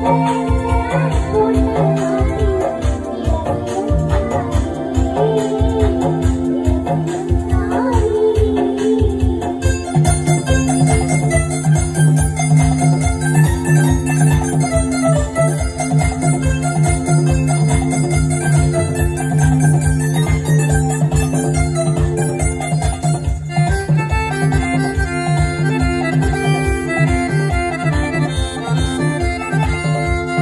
ും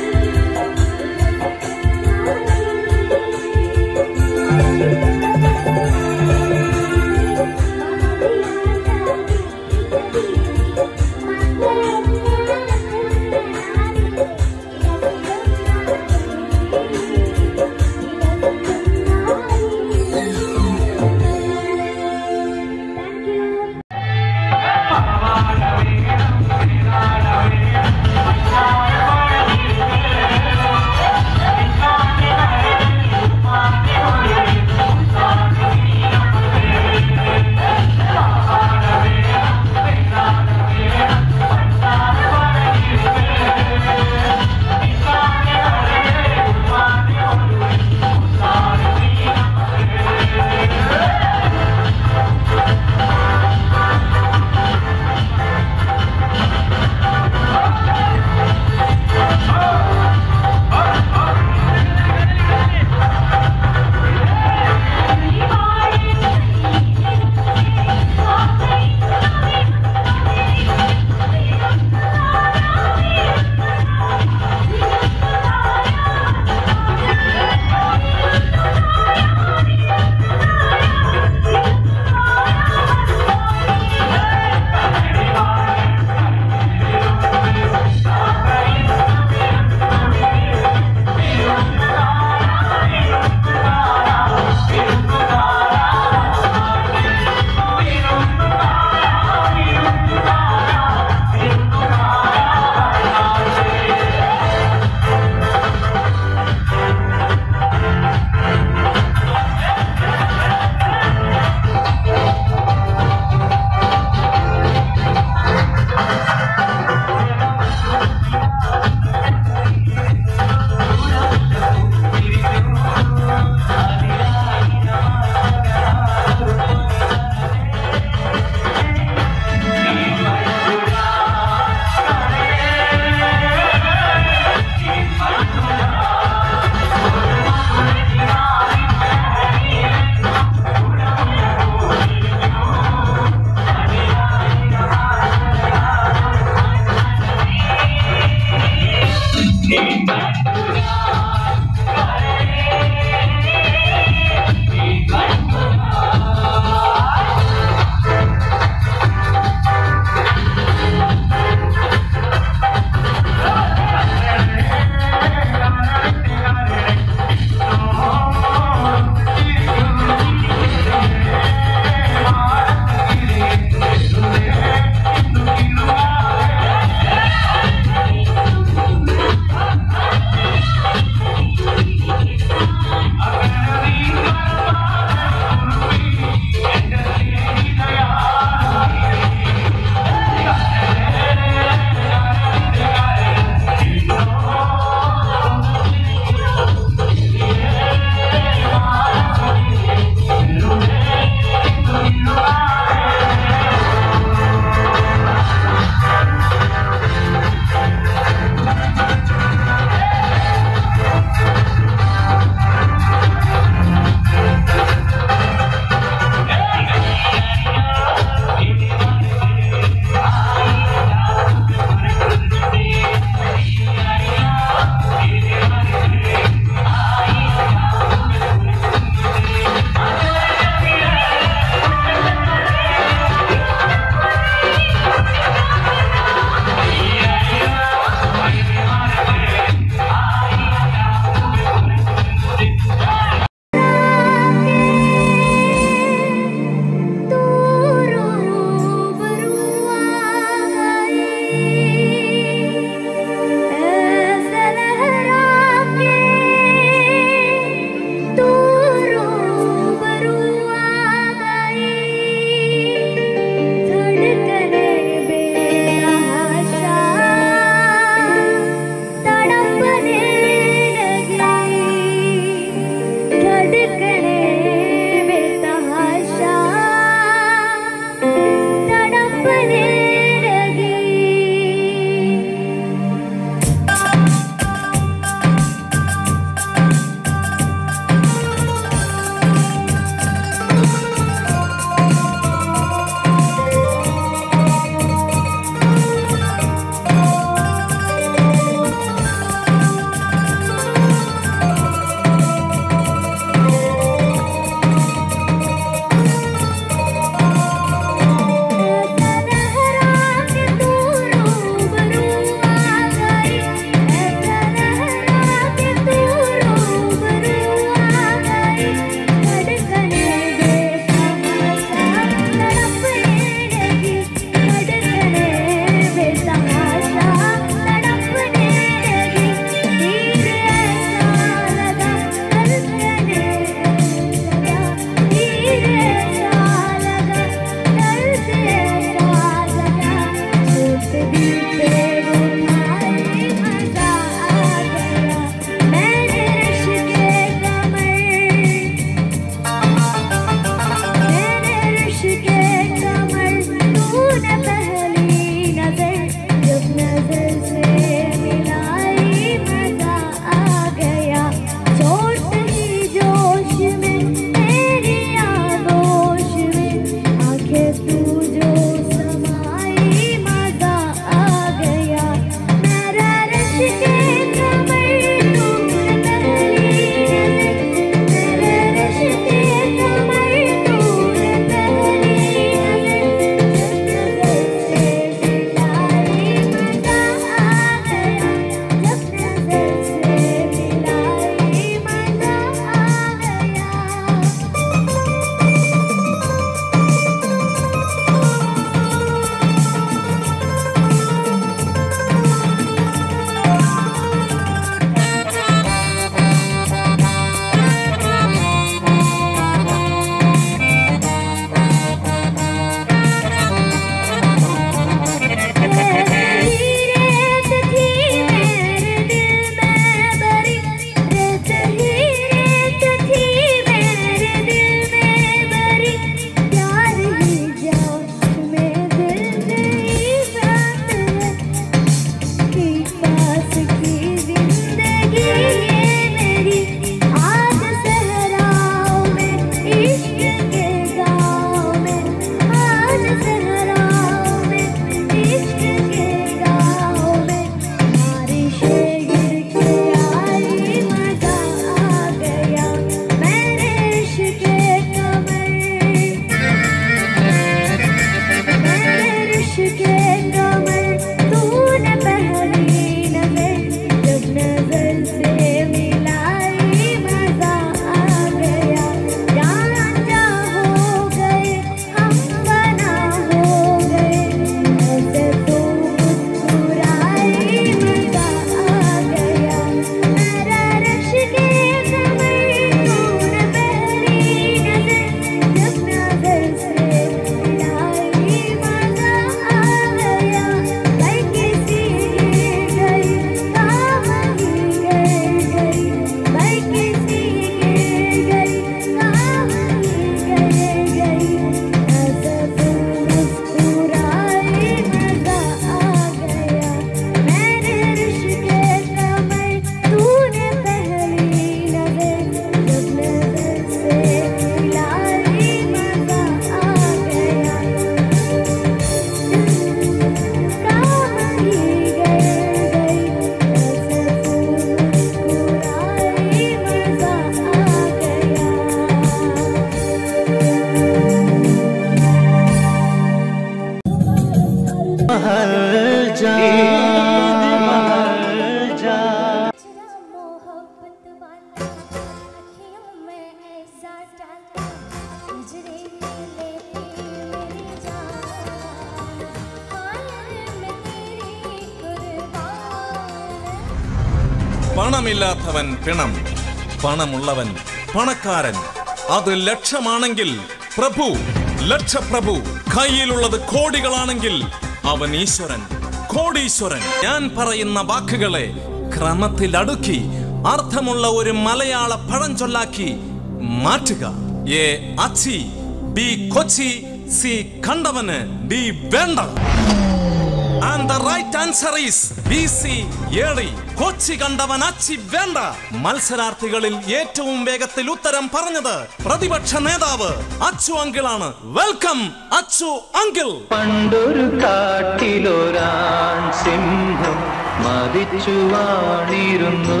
महल जा ईद महल जा जरा मोहब्बत वाला अखियों में ऐसा डाला हिजरे में लेती मेरी जान हायर में तेरी कुर्बान പണമില്ലാത്തവൻ പിണം പണമുള്ളവൻ പണക്കാരൻ അത് ലക്ഷമാണെങ്കിൽ പ്രഭു ലക്ഷപ്രഭു കയ്യിലുള്ളത് കോടികളാണെങ്കിൽ അവൻ ഈശ്വരൻ കോടീശ്വരൻ ഞാൻ പറയുന്ന വാക്കുകളെ ക്രമത്തിൽ അടുക്കി അർത്ഥമുള്ള ഒരു മലയാള പഴഞ്ചൊല്ലാക്കി മാറ്റുക എ അച്ചി ബി കൊച്ചി സി കണ്ടവന് ഡി വേണ്ട And the right answer is BC ഏഴി കൊച്ചി കണ്ടവൻ അച്ചി വേണ്ട മത്സരാർത്ഥികളിൽ ഏറ്റവും വേഗത്തിൽ ഉത്തരം പറഞ്ഞത് പ്രതിപക്ഷ നേതാവ് അച്ചു അങ്കിളാണ് വെൽക്കം അച്ചു അങ്കിൾ പണ്ടൊരു കാട്ടിലൊരാൺ സിംഹം മതിച്ചു വാണിരുന്നു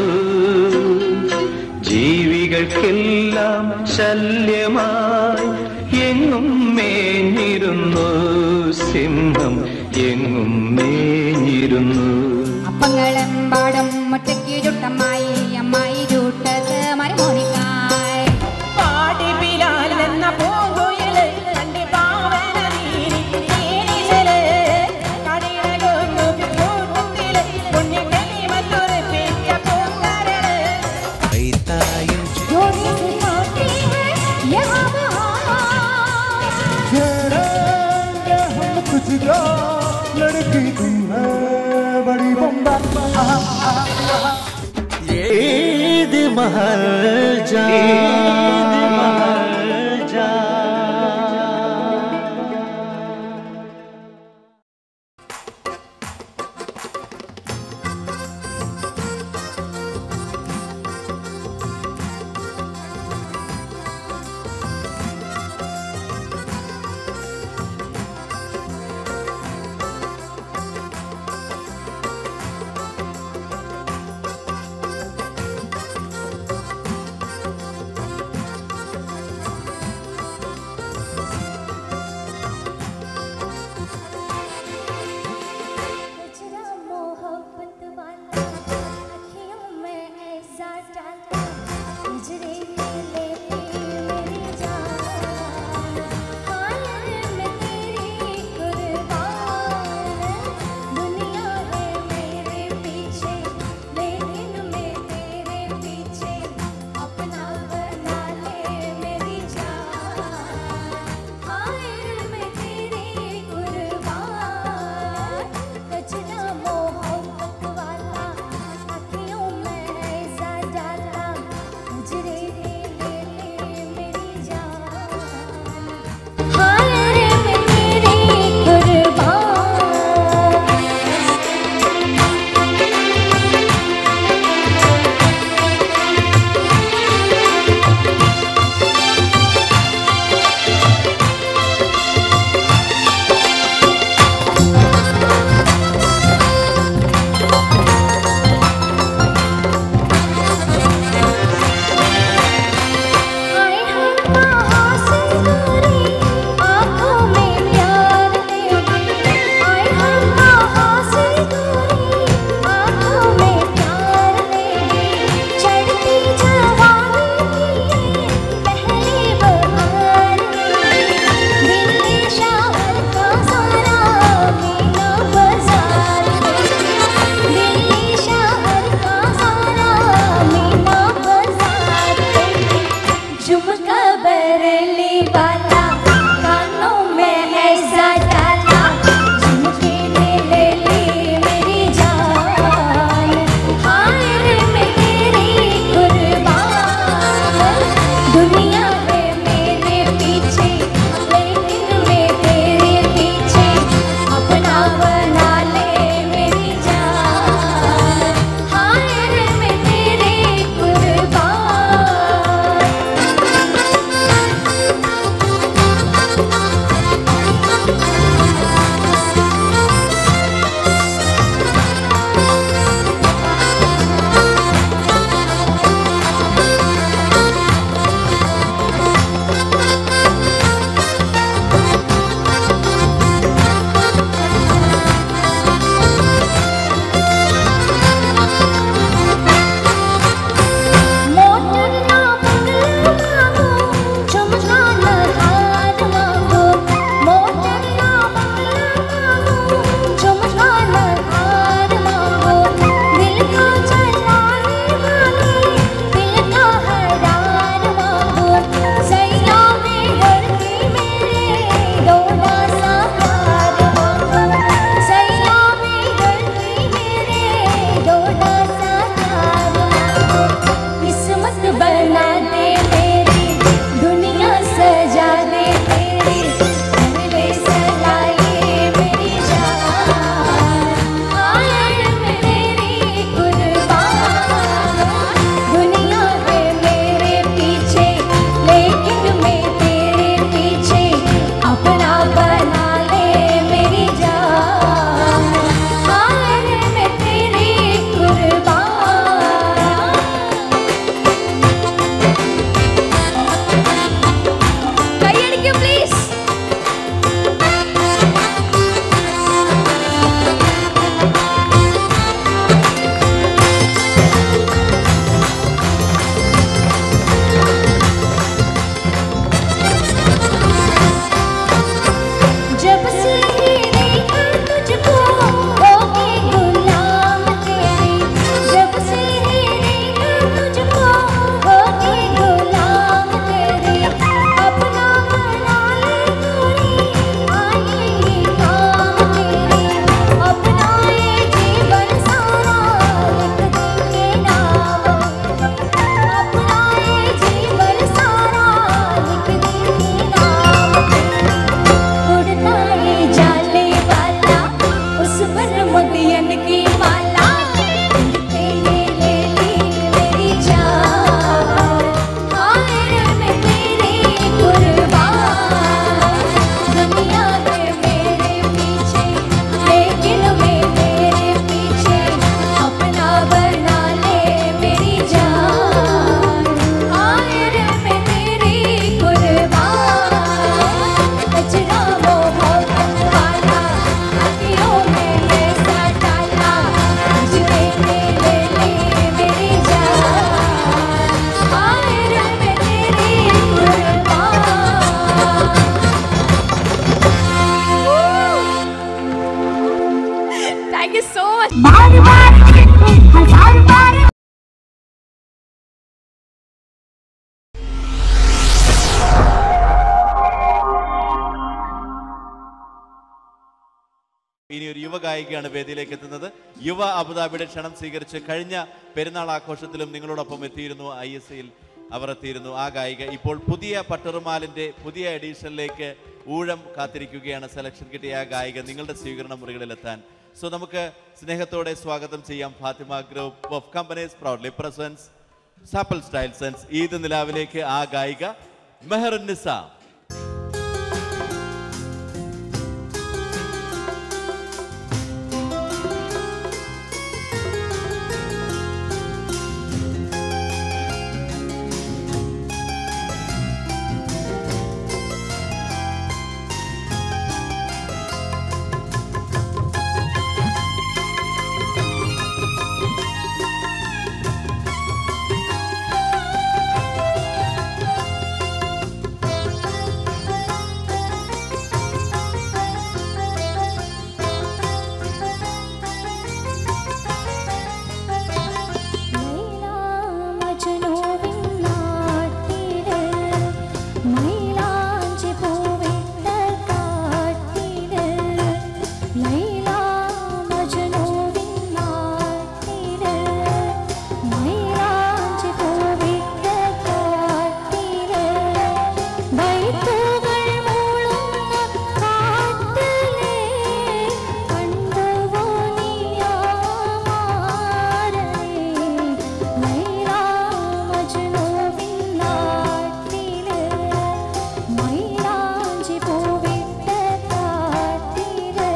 ജീവികൾക്കെല്ലാം ശല്യമായി എങ്ങും മേഞ്ഞിരുന്നു സിംഹം എങ്ങും മേഞ്ഞിരുന്നു അപ്പങ്ങളെമ്പാടും മുട്ടയ്ക്ക് ചുട്ടമ്മായി അമ്മായി ചൂട്ടത് മരുമോനിക്കായി പാടി ബിലാൽ എന്ന പൂങ്കുയില് കണ്ടി പാവന നീരി നീരിശല് കടിയകൊന്നു കൂട്ടത്തില് പുണ്യ കലിമത്തുറപ്പിച്ച പൂങ്കരള് जोड़ी से होती है यहाँ बहार ईद महल जा ईद महल जा बार बार हजार बार ഇനി ഒരു യുവ ഗായികയാണ് വേദിയിലേക്ക് എത്തുന്നത് യുവ അബുദാബിയുടെ ക്ഷണം സ്വീകരിച്ച് കഴിഞ്ഞ പെരുന്നാൾ ആഘോഷത്തിലും നിങ്ങളോടൊപ്പം എത്തിയിരുന്നു ഐ എസ് സിയിൽ അവർ എത്തിയിരുന്നു ആ ഗായിക ഇപ്പോൾ പുതിയ പട്ടുറുമാലിന്റെ പുതിയ എഡീഷനിലേക്ക് ഊഴം കാത്തിരിക്കുകയാണ് സെലക്ഷൻ കിട്ടിയ ആ ഗായിക നിങ്ങളുടെ സ്വീകരണ മുറികളിലെത്താൻ സോ നമുക്ക് സ്നേഹത്തോടെ സ്വാഗതം ചെയ്യാം Fathima group of companies proudly presents സാപ്പിൾ സ്റ്റൈൽ സെൻസ് ഈദ് നിലാവിലേക്ക് ആ ഗായിക മെഹറുന്നിസ ലൈലാ മജ്നുവിൻ നാട്ടില് മൈലാഞ്ചി പൂവിട്ട കാട്ടില് ലൈലാ മജ്നുവിൻ നാട്ടില് മൈലാഞ്ചി പൂവിട്ട കാട്ടില് ബൈത്തുകൾ മൂളുന്ന കാട്ടില് കണ്ടുവോ നീയാമാരേ ലൈലാ മജ്നുവിൻ നാട്ടില് മൈലാഞ്ചി പൂവിട്ട കാട്ടില്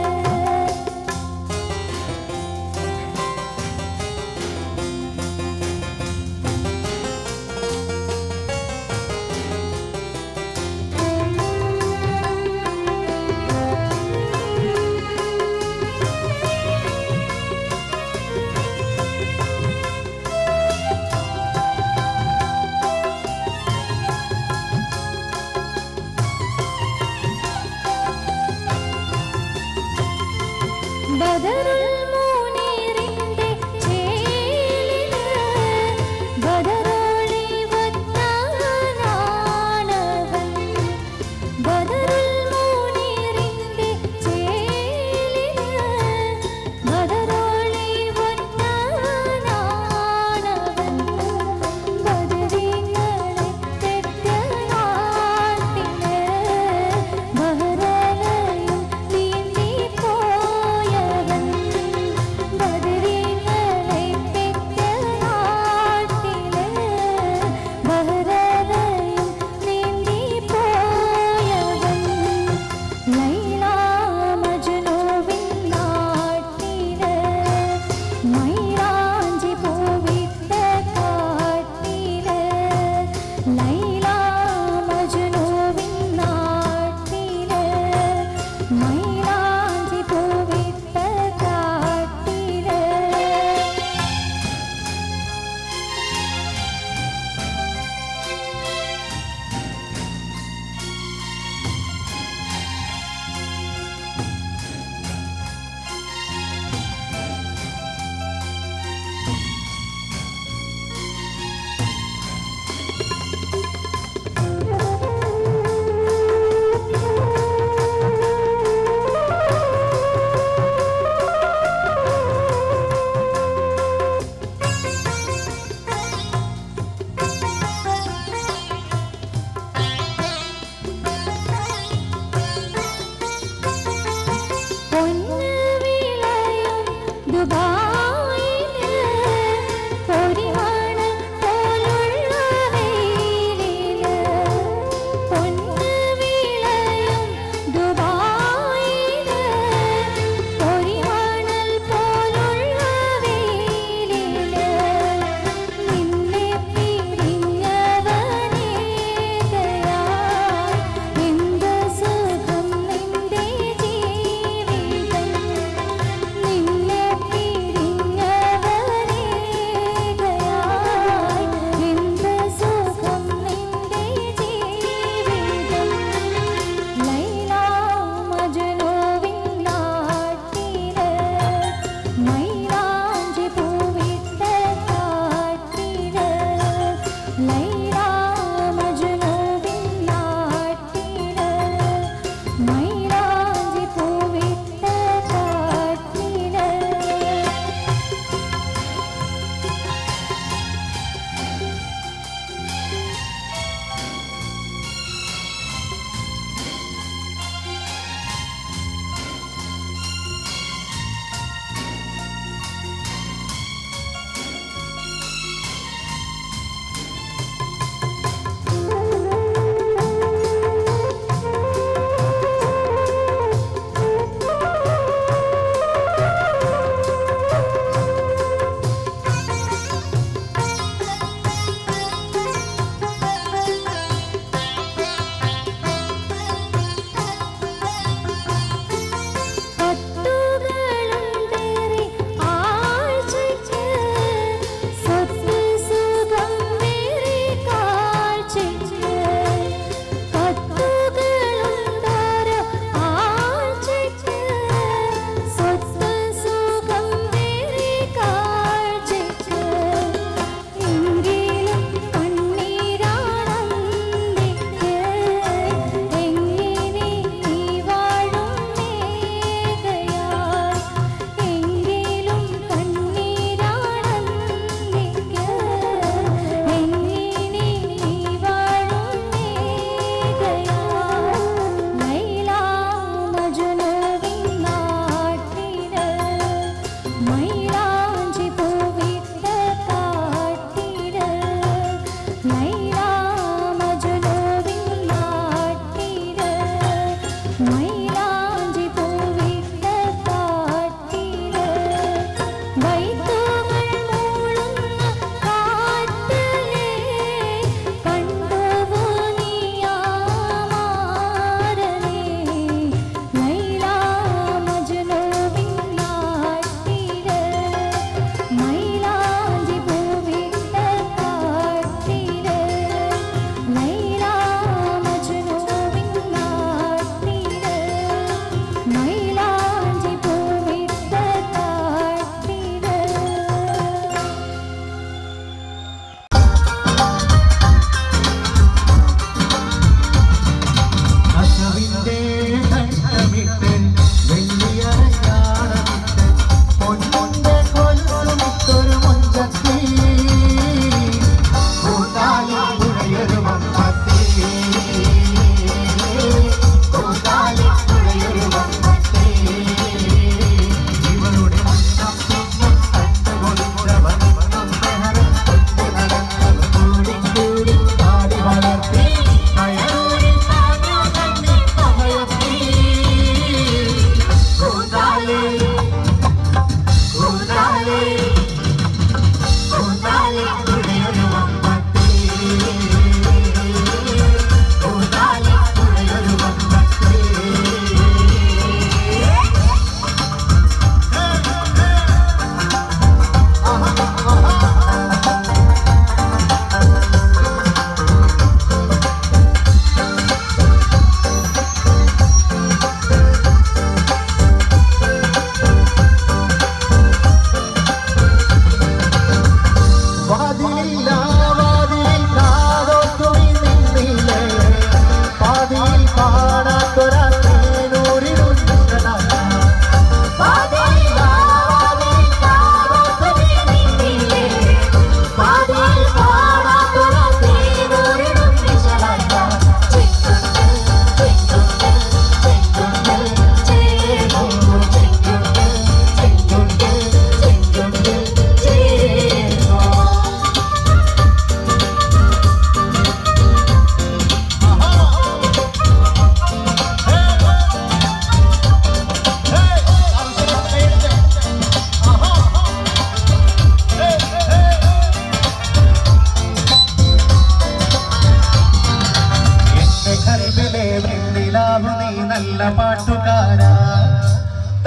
ബദറുൽ മൂനീറിന്റെ ചേലില് ബദറോളി വത്താനാണവൻ ബദറുൽ മൂനീറിന്റെ ചേലില് ബദറോളി വത്താനാണവൻ ബദരീങ്ങളെ തെറ്റ നാട്ടില് ബഹ്റലയും നീന്തി പോയവൻ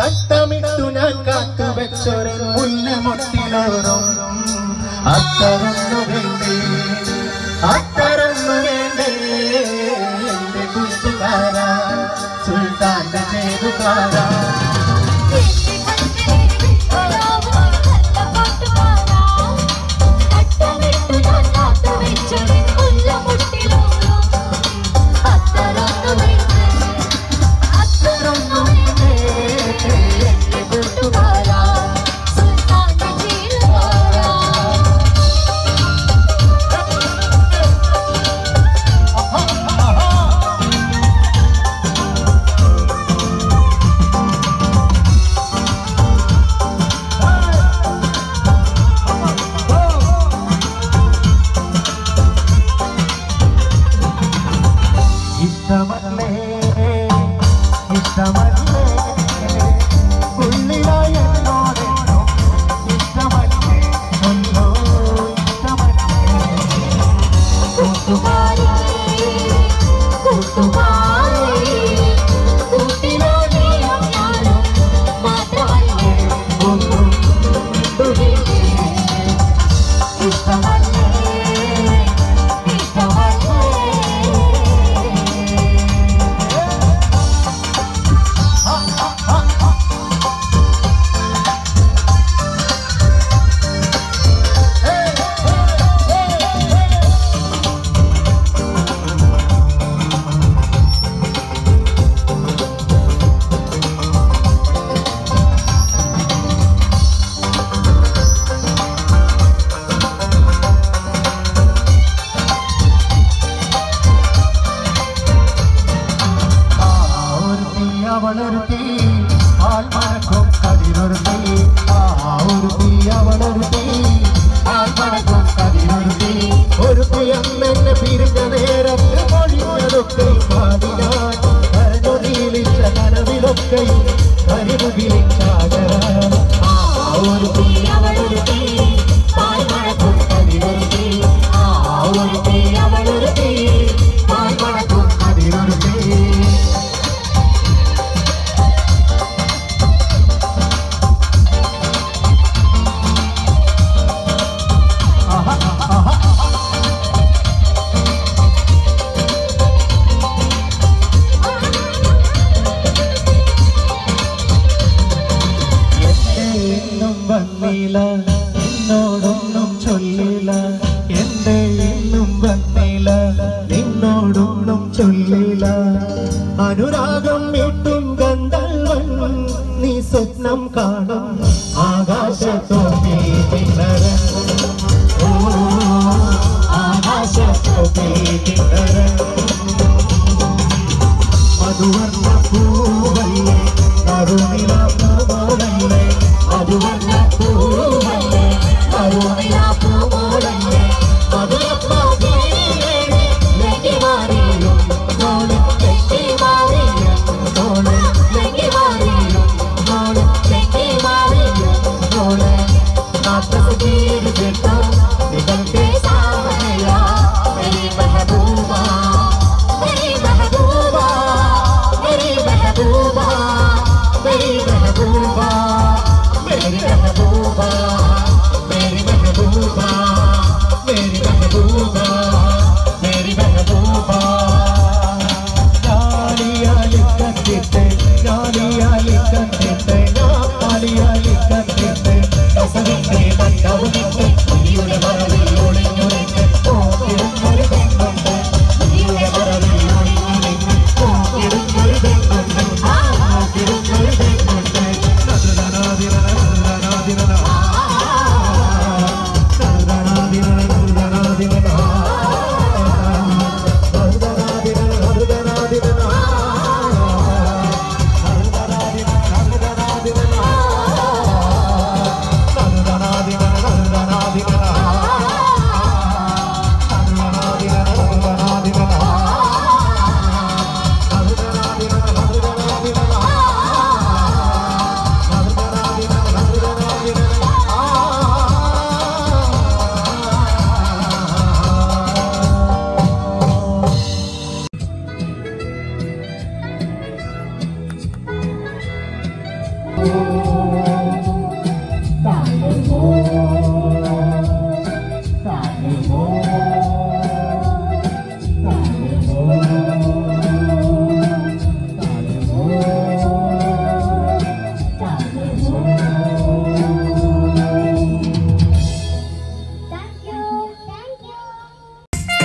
തട്ടമിട്ടു ഞാൻ കാത്തുവെച്ചൊരു മുല്ലമൊട്ടിലോറും അത്തരന്നു വേണ്ടേ അത്തരന്നു വേണ്ടേ എന്റെ കൂട്ടുകാരാ സുൽത്താന്റെ ചേരുകാരാ ഇഷ്ടമല്ലേ ഇഷ്ടമല്ലേ ഉള്ളിലായ എന്നോടെന്നോ ഇഷ്ടമല്ലേ ഒന്നോ ഇഷ്ടമല്ലേ ഒന്നും ആവൃത്തി അവളൊരുത്തി ആൾമണക്കും കതിരൊരുത്തി ആവൃത്തി അവളൊരുത്തി ആൾമണക്കും കതിരൊരുത്തി ഒരുത്തി അന്നെന്നെ പിരിഞ്ഞ നേരത്ത് പൊഴിഞ്ഞതൊക്കെ പാടിനാൻ കരഞ്ഞൊടിയിലിച്ച കനവിലൊക്കെ കരിമുകിലിച്ചാകര ആവൃത്തി അവളൊരുത്തി ആൾമണക്കും കതിരൊരുത്തി ആവൃത്തി അവളൊരുത്തി ആൾമണക്കും കതിരൊരുത്തി എന്റെ ഇന്നും വന്നില്ല നിന്നോടൊന്നും ചൊല്ലില്ല എന്റെ ഇന്നും വന്നില്ല നിന്നോടൊന്നും ചൊല്ലില്ല അനുരാഗം വീട്ടും ഗന്ധർവൻ നീ സ്വപ്നം കാണും ആകാശത്തോപ്പി കിണറൻ ഓ ആകാശത്തോപ്പി കിണറൻ മധുവർണ്ണ പൂവല്ലേ കരുണില പൂവല്ലേ മധുവർണ്ണ പൂവല്ലേ കരുണില പൂവല്ലേ मेरी महबूबा मेरी महबूबा मेरी महबूबा मेरी महबूबा मेरी महबूबा मेरी महबूबा मेरी महबूबा मेरी महबूबा നാലിയാലി കണ്ടിട്ട് നാലിയാലി കണ്ടിട്ട് നാലിയാലി കണ്ടിട്ട് കസവിന്റെ മണ്ടവുമിട്ട് പുലിയുടെ മറവിൽ ഒളിഞ്ഞൊളിഞ്ഞ് പോക്കിടുന്നൊരു പെണ്ണുണ്ട് പുലിയുടെ മറവിൽ ഒളിഞ്ഞൊളിഞ്ഞ് പോക്കിടുന്നൊരു പെണ്ണുണ്ട് ആ പോക്കിടുന്നൊരു പെണ്ണുണ്ട് Thank you. Thank you.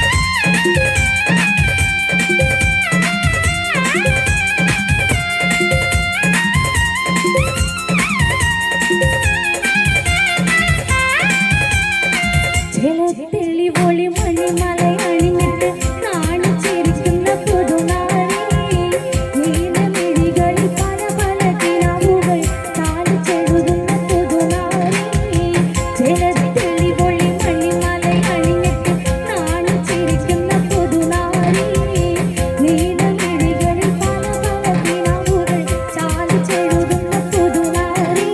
തെളിവൊളി Manimala അണിഞ്ഞിട്ട് നാണിച്ചിരിക്കുന്ന പുതുനാരി നീലമിഴികളിൽ പല പല കിനാവുകൾ താളിച്ചെഴുതുന്ന പുതുനാരി തെളിവൊളി മണിമല അണിഞ്ഞിട്ട് നാണിച്ചിരിക്കുന്ന പുതുനാരി നീലമിഴികളിൽ പല പല കിനാവുകൾ താളിച്ചെഴുതുന്ന പുതുനാരി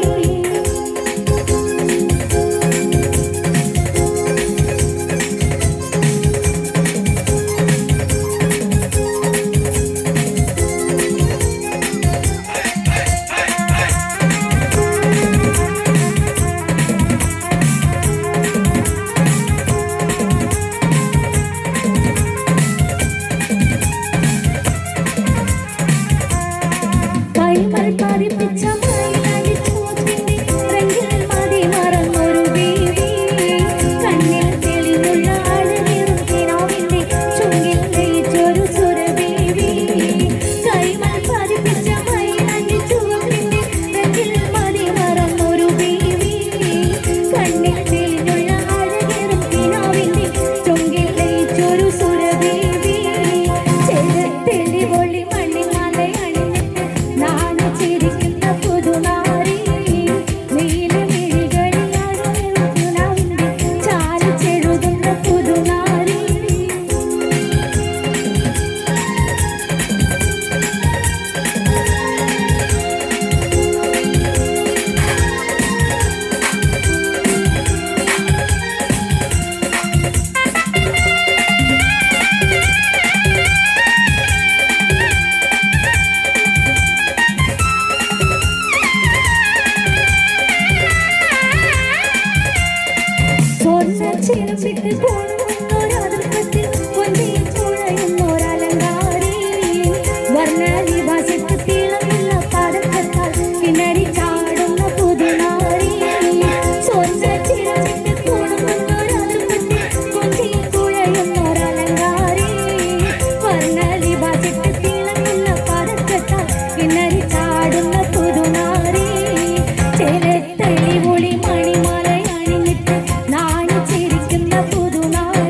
കൈമൽ പതിപ്പിച്ച മയിലടി ചൂട്ടിന്റെ റെങ്കിൽ മതി മറന്നൊരു ബീവി കണ്ണിൽ തെളിവുള്ള അഴകേറും കിനാവിന്റെ ചുങ്കിൽ ലയിച്ചൊരു സുരബീവി കൈമൽ പതിപ്പിച്ച മയിലടി ചൂട്ടിന്റെ റെങ്കിൽ മതി മറന്നൊരു ബീവി കണ്ണിൽ തെളിവുള്ള അഴകേറും കിനാവിന്റെ ചുങ്കിൽ ലയിച്ചൊരു സുരബീവി ചെറുതെളിവൊളി മണിമല അണിഞ്ഞിട്ട് നാണു ചിരിക്കുന്ന പുതുനാരി നീലമിഴികളിൽ അഴകുനാവിന്റെ ചാലിച്ചെഴുതുന്ന പുതുനാരി സ്വർണ്ണ ചിലമ്പിട്ട് കൊള്ളുന്നൊരതിർപ്പത്തിൽ കൊഞ്ചിയിൽ തുഴയുന്നൊരലങ്കാരി വർണ്ണവിഭാസത്തിൽ തിളങ്ങുന്ന പതക്കത്താൽ കിണറി ചാടുന്ന പുതുനാരി സ്വർണ്ണ ചിലമ്പിട്ട് കൊള്ളുന്നൊരതിർപ്പത്തിൽ കൊഞ്ചിയിൽ തുഴയുന്നൊരലങ്കാരി വർണ്ണവിഭാസത്തിൽ തിളങ്ങുന്ന പതക്കത്താൽ കിണറി ചാടുന്ന പുതുനാരി ചെലത്തെളിവൊളി മണിമല അണിഞ്ഞിട്ട് നാണിച്ചിരിക്കുന്ന പുതുനാരി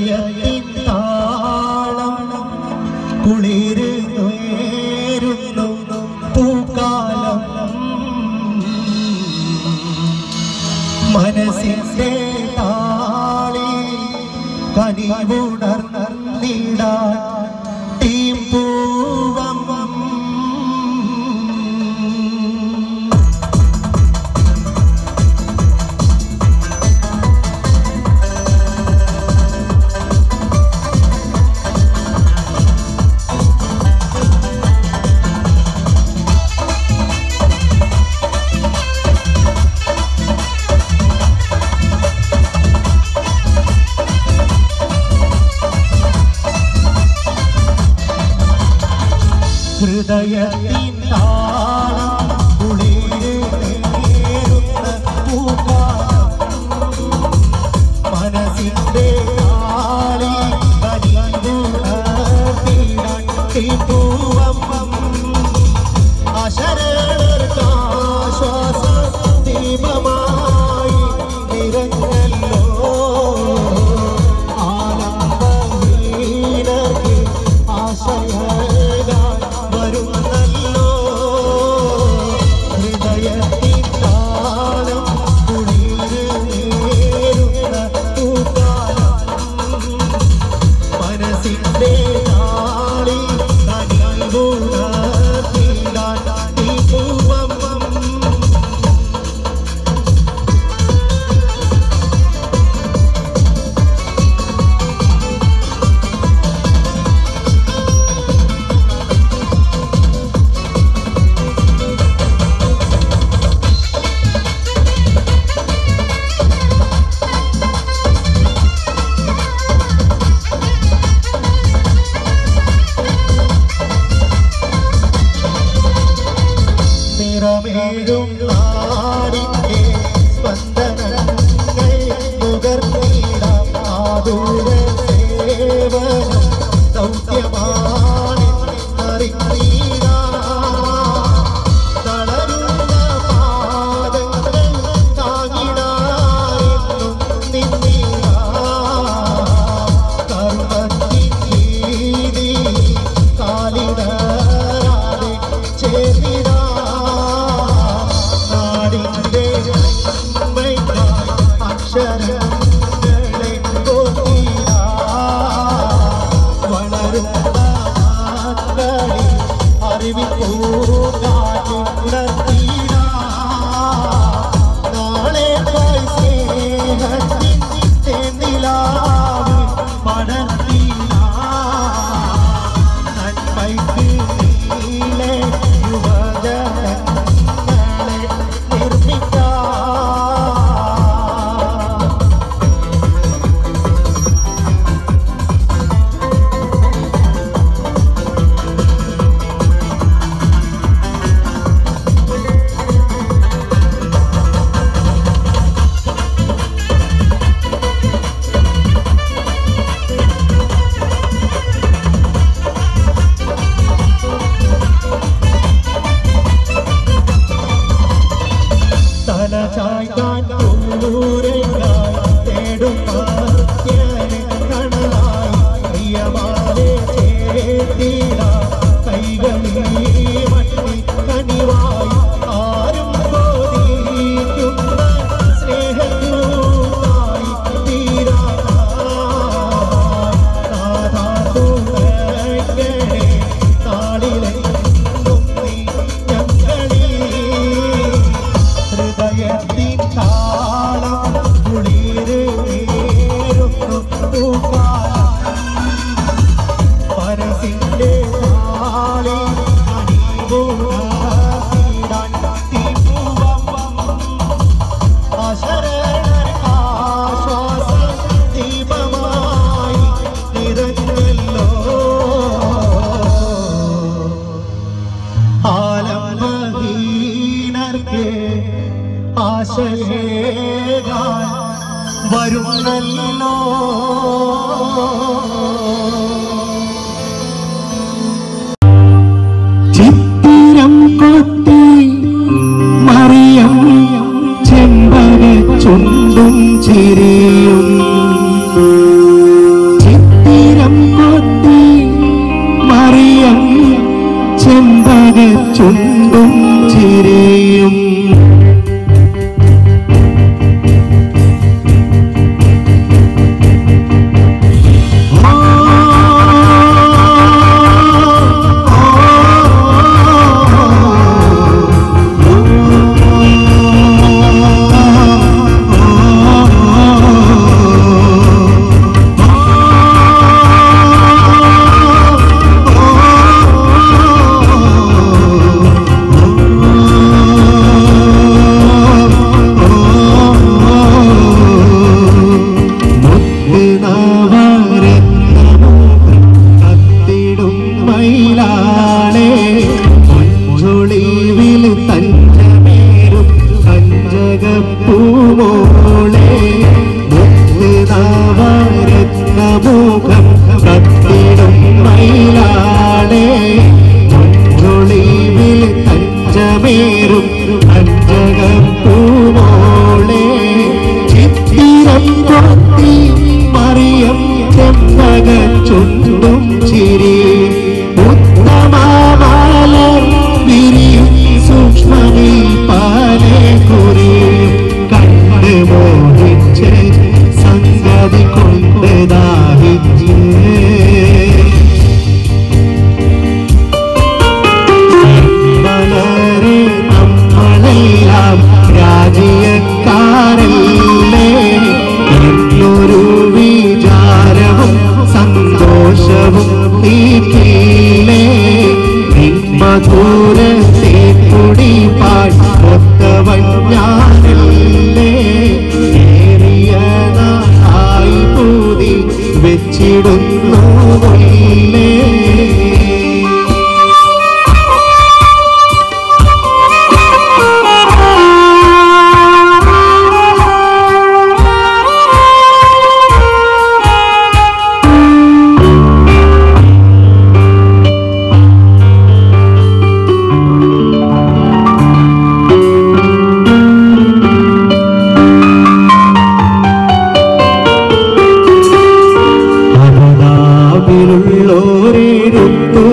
ഹൃദയത്തിൻ താളം കുളിര് നേരുന്നു പൂക്കാലം മനസ്സിന്റെ താളി കനിവുണർന്നിടാൻ ടീം പൂവം ഹൃദയത്തിൻ താളം കുളിര് നേരുന്ന പൂക്കാലം മനസ്സിന്റെ താളി കനിവുണർത്തിടാൻ പൂവം അശരണർക്കാശ്വാസ ദീപമായി നിറഞ്ഞല്ലോ ആനന്ദവീണർക്ക് ആശയകാൻ വരുന്നല്ലോ ഹൃദയത്തിൻ താളം കുളിര് നേരുന്ന പൂക്കാലം മനസ്സിന്റെ താളി കനിവുണർത്തിടാൻ ഈ പൂവം നിറമേഴും നാടിന്റെ സ്പന്ദനങ്ങൾ നുകർന്നിടാം ആതുര സേവനം ദൗത്യമാണ് അറിഞ്ഞിടാം തളരുന്ന പാദങ്ങൾ താങ്ങിടാനെന്നും നിന്നിടാം കർമ്മത്തിൻ വീതി കാലിടരാതെ ചേർന്നിടാം നാടിന്റെ നന്മയ്ക്കായി അക്ഷരങ്ങളെ കോർത്തിടാം വളരുന്ന മക്കളിൽ അറിവിപ്പൂങ്കാറ്റിൽ ഉണർത്തിടാം നാളെ സ്നേഹത്തിൻ തേനിലാവിൽ പടർത്തിടാം നന്മയ്ക്ക് നീളെ യുവജനങ്ങളെ നിർമ്മിക്കാം തല ചായ്ക്കാൻ ദൂരയായി തേടും മർത്യനെ കണലായി പ്രിയമാരെ ചേർത്തിടാം കൈകളിൽ മണ്ണി കനിവായി ആരും ബോധിക്കുന്ന സ്നേഹത്തിനായി തീരാ നാഥാതുണയ്ക്കണേ നാളിലെങ്ങും നീ ഞങ്ങളിൽ ഹൃദയത്തിൻ താളം കുളിര് നേരുന്നു പൂക്കാലം പരസിന്റെ താളി അണിവുണർത്തിടാൻ തീപ്പൂവം അശരണർ ആശ്വാസ ദീപമായി നിറഞ്ഞല്ലോ ആലംബഹീനർക്ക് ആശയേകാൻ വരുന്നല്ലോ ചിത്തിരം കൊത്തി മറിയം ചെമ്പക ചുണ്ടും ചിരിയും ചുണ്ടും ചിരിയും കത്തിടും മയിലാളെ മൊഞ്ചൊളിവിൽ തഞ്ചമേറും കഞ്ചകപ്പൂമോളെ മുഖം കത്തിടും മയിലാളെ മൊഞ്ചൊളിവിൽ തഞ്ചമേറും കഞ്ചകപ്പൂമോളെ ചിത്തിരം കൊത്തി മറിയം ചെമ്പക ചുണ്ടും ചിരി ഉത്തമാലർ വിരിയും സൂക്ഷ്മമീ പാലെ കുറിയും കണ്ട് മോഹിച്ച് സംഗതി കൊണ്ട് ദാഹിച്ച് മലരെ നമ്മളെല്ലാം രാജ്യക്കാരല്ലേ എന്നൊരു വിചാരവും സന്തോഷവും തീക്കില്ലേ മധുരത്തെ കുടി പാട്ടൊത്തവൻ ഞാനല്ലേ ഏറിയതായി പൂതി വെച്ചിടുന്നു അബുദാബിലുള്ളോരെടുത്തു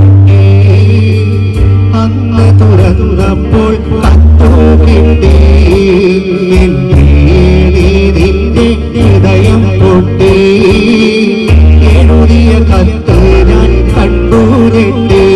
അന്ന് തുറന്നപ്പോൾ കത്തു കിട്ടി നിന്റെ ഹൃദയം പൊട്ടി എഴുതിയ കത്ത് ഞാൻ കണ്ടു ഞെട്ടി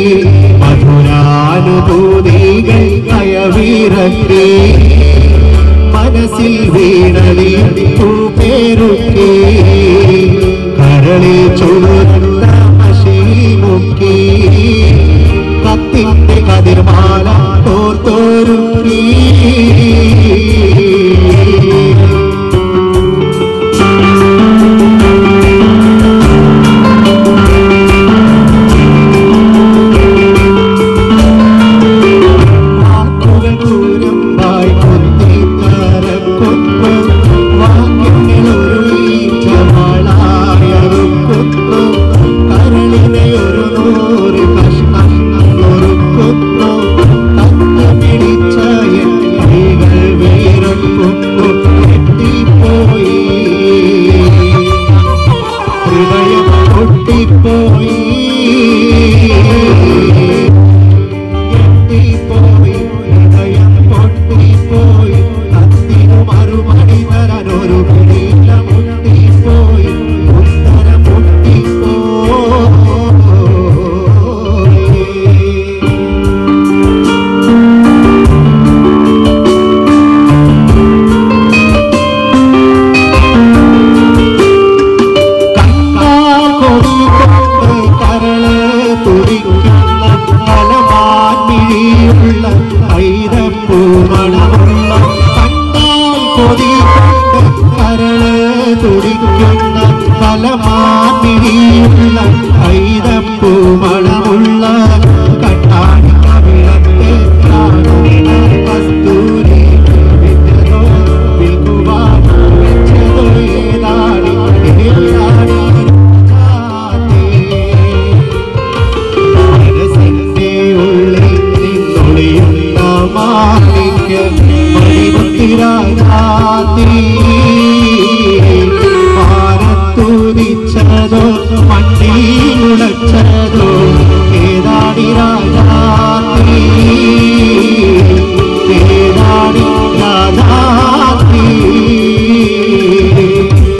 മധുരാനുഭൂതികൾ കയവിറക്കി മനസ്സിൽ വീണലി പേരുക്കി കരളിൽ ചുരുന്ന മഷി മുക്കി കത്തിന്റെ കതിർമാല തോർത്തോരുക്കി വാക്കുകൾ ദൂരമ്പായി കുത്തി തരക്കുന്നു വാക്യങ്ങളൊരു ഈറ്റവാളായറുക്കുന്നു കരളിനെ ഒരു നൂറ് കഷ്ണം നുറുക്കുന്നു തന്നു പിടിച്ച എൻ കൈകൾ വീരക്കുന്നു എത്തിപ്പോയി ഹൃദയം പൊട്ടിപ്പോയി പൊട്ടിപ്പോയി ഹൃദയം പൊട്ടിപ്പോയി കത്തിനു മറുപടി തരാൻ ഒരു പിടിയില മുട്ടിപ്പോയി ഉത്തരം മുട്ടിപ്പോയി കണ്ടാൽ കൊടികൊണ്ട് കരള് തുടിക്കുന്ന ഫലമാൻമിഴിയുള്ള ഐരപ്പൂമണമുള്ള കണ്ടാൽ കൊടികൊണ്ട് കരള് തുടിക്കുന്ന ഫലമാൻമിഴിയുള്ള ഐരപ്പൂമണമുള്ള കട്ടാണി കവിളത്തെ കാണുന്ന കസ്തൂരി വിറ്റതോ വിൽക്കുവാൻ വെച്ചതോ ഏതാണി ഏതാണി മനസ്സിന്റെ ഉള്ളിൽ നിന്നൊളിയുന്ന മാണിക്യ മണിമുത്തിരാജാതി മാനത്തുതിച്ചതോ മണ്ണി മുളച്ചതോ